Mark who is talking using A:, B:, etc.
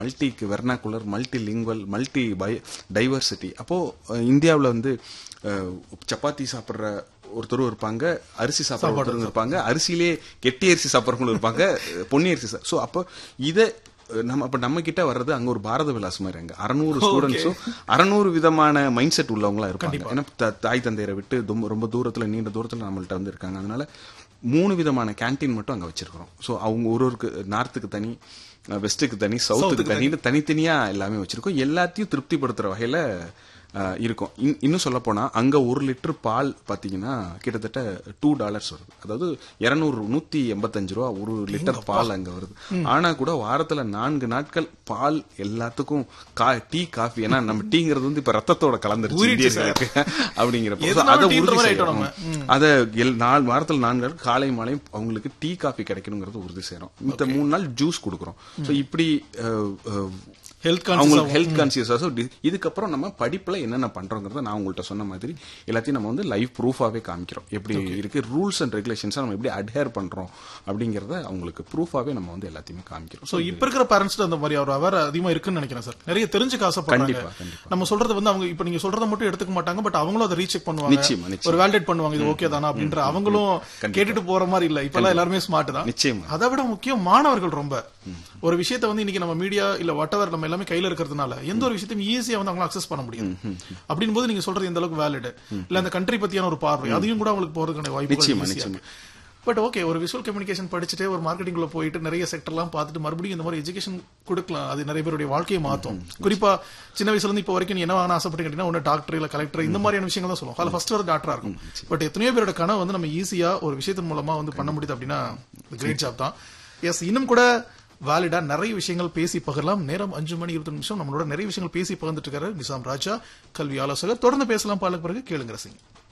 A: மல்டிக்கு vernacular multilingual multi biodiversity அப்போ ah, இந்தியாவுல வந்து அஹ், சப்பாத்தி சாப்பிடுற ஒருத்தரும் இருப்பாங்க அரிசி சாப்பிடுற ஒருத்தரும் இருப்பாங்க அரிசியிலே கெட்டி அரிசி சாப்பிட்றவங்களும் இருப்பாங்க அஹ், பொன்னி அரிசி சா- சோ அப்போ இதை அஹ், நம்ம அப்ப நம்ம கிட்ட வர்றது அங்க ஒரு பாரத விலாஸ் மாதிரி அங்க அறநூறு ஸ்டூடெண்ட்ஸும் அறநூறு விதமான மைண்ட் செட் உள்ளவங்களா இருப்பாங்க ஏன்னா த- தாய் தந்தையரை விட்டு ரொம்ப- ரொம்ப தூரத்துல நீண்ட தூரத்துல நம்மள்ட்ட வந்து இருக்காங்க அதனால மூணு விதமான கேண்டீன் மட்டும் அங்க வச்சிருக்கிறோம் சோ அவங்க ஒரு ஒருக்கு நார்த்துக்கு தனி வெஸ்ட்டுக்கு தனி சவுத்துக்கு தனின்னு தனித்தனியா எல்லாமே வச்சிருக்கோம் எல்லாத்தையும் திருப்திப்படுத்துற வகையில அஹ், இருக்கும் இன்- இன்னும் சொல்ல போனா அங்க ஒரு லிட்டர் பால் பாத்தீங்கன்னா கிட்டத்தட்ட டூ டாலர்ஸ் வருது அதாவது இருநூறு நூத்தி எண்பத்தஞ்சு ரூபா ஒரு லிட்டர் பால் அங்க வருது ஆனா கூட வாரத்துல நான்கு நாட்கள் பால் எல்லாத்துக்கும் கா- டீ காஃபி ஏன்னா நம்ம டீங்கிறது வந்து இப்ப ரத்தத்தோட கலந்துருச்சு இந்தியர்களுக்கு அப்படிங்கிறப்ப so
B: எதுனாலும்
A: அதை
B: டீன்ற
A: உறுதி
B: மாதிரி
A: செய்யறோம்
B: ஆயிட்டோம்
A: அத எல் நாலு வாரத்துல நான்கு நாள் காலை மாலையும் அவங்களுக்கு டீ காஃபி கிடைக்கணுங்கிறது உறுதி செய்யறோம் இந்த மூணு நாள் ஜூஸ் கொடுக்குறோம் சோ இப்படி அஹ், அஹ்,
B: ஹெல்த்
A: அவங்களுக்கு ஹெல்த் கான்சியஸா இதுக்கப்புறம் நம்ம படிப்புல என்னென்ன பண்றோங்கிறத நான் உங்கள்ட்ட சொன்ன மாதிரி எல்லாத்தையும் நம்ம வந்து லைவ் ப்ரூஃபாவே காமிக்கிறோம் எப்படி இருக்கு ரூல்ஸ் அண்ட் ரெகுலேஷன்ஸ் நம்ம எப்படி அட்ஹேர் பண்றோம் அப்படிங்கறத அவங்களுக்கு ப்ரூஃபாவே நம்ம வந்து எல்லாத்தையுமே காமிக்கிறோம்
B: சோ இப்ப இருக்கிற பேரண்ட்ஸ் அந்த மாதிரி ஒரு அவர் அதிகமா இருக்குன்னு நினைக்கிறேன் சார் நிறைய தெரிஞ்சுக்க ஆசைப்படுறாங்க
A: கண்டிப்பா, கண்டிப்பா.
B: நம்ம சொல்றது வந்து அவங்க இப்ப நீங்க சொல்றத மட்டும் எடுத்துக்க மாட்டாங்க பட் அவங்களும் அதை ரீசெக் பண்ணுவாங்க
A: நிச்சயமா, நிச்சயமா.
B: ஒரு வேலிடேட் பண்ணுவாங்க இது ஓகே தானா அப்படின்ற அவங்களும் கேட்டுட்டு போற மாதிரி இல்ல இப்ப எல்லாம் எல்லாருமே ஸ்மார்ட் தான்
A: நிச்சயமா.
B: அதை விட முக்கியம் மாணவர்கள் ரொம்ப ஒரு விஷயத்தை வந்து இன்னைக்கு நம்ம மீடியா இல்ல வாட் நம்ம எல்லாமே கையில இருக்கிறதுனால எந்த ஒரு விஷயத்தையும் ஈஸியா வந்து அவங்களால அக்சஸ் பண்ண முடியும் அப்படின் போது நீங்க சொல்றது எந்த அளவுக்கு வேலிட் இல்ல அந்த கண்ட்ரி பத்தியான ஒரு பார்வை அதையும் கூட அவங்களுக்கு போறதுக்கான
A: நிச்சயமா,
B: வாய்ப்பு
A: நிச்சயமா.
B: பட் ஓகே ஒரு விஷுவல் கம்யூனிகேஷன் படிச்சுட்டு ஒரு மார்க்கெட்டிங்ல போயிட்டு நிறைய செக்டர்லாம் பார்த்துட்டு மறுபடியும் இந்த மாதிரி எஜுகேஷன் கொடுக்கலாம் அது நிறைய பேருடைய வாழ்க்கையை மாத்தும் குறிப்பா சின்ன வயசுல இருந்து இப்போ வரைக்கும் நீ என்ன வாங்க ஆசைப்பட்டு கேட்டீங்கன்னா ஒன்னு டாக்டர் இல்ல கலெக்டர் இந்த மாதிரியான விஷயங்கள் தான் சொல்லுவோம் அதில் ஃபர்ஸ்ட் வர டாக்டரா இருக்கும் பட் எத்தனையோ பேரோட கனவு வந்து நம்ம ஈஸியா ஒரு விஷயத்தின் மூலமா வந்து பண்ண முடியுது அப்படின்னா கிரேட் ஜாப் தான் எஸ் இன்னும் கூட வேலிடா நிறைய விஷயங்கள் பேசி பகிரலாம் நேரம் அஞ்சு மணி இருபத்தி நிமிஷம் நம்மளோட நிறைய விஷயங்கள் பேசி பகிர்ந்துட்டு இருக்காரு நிசாம் ராஜா கல்வி ஆலோசகர் தொடர்ந்து பேசலாம் பாலுக்கு பிறகு கேளுங்க ரசிங்க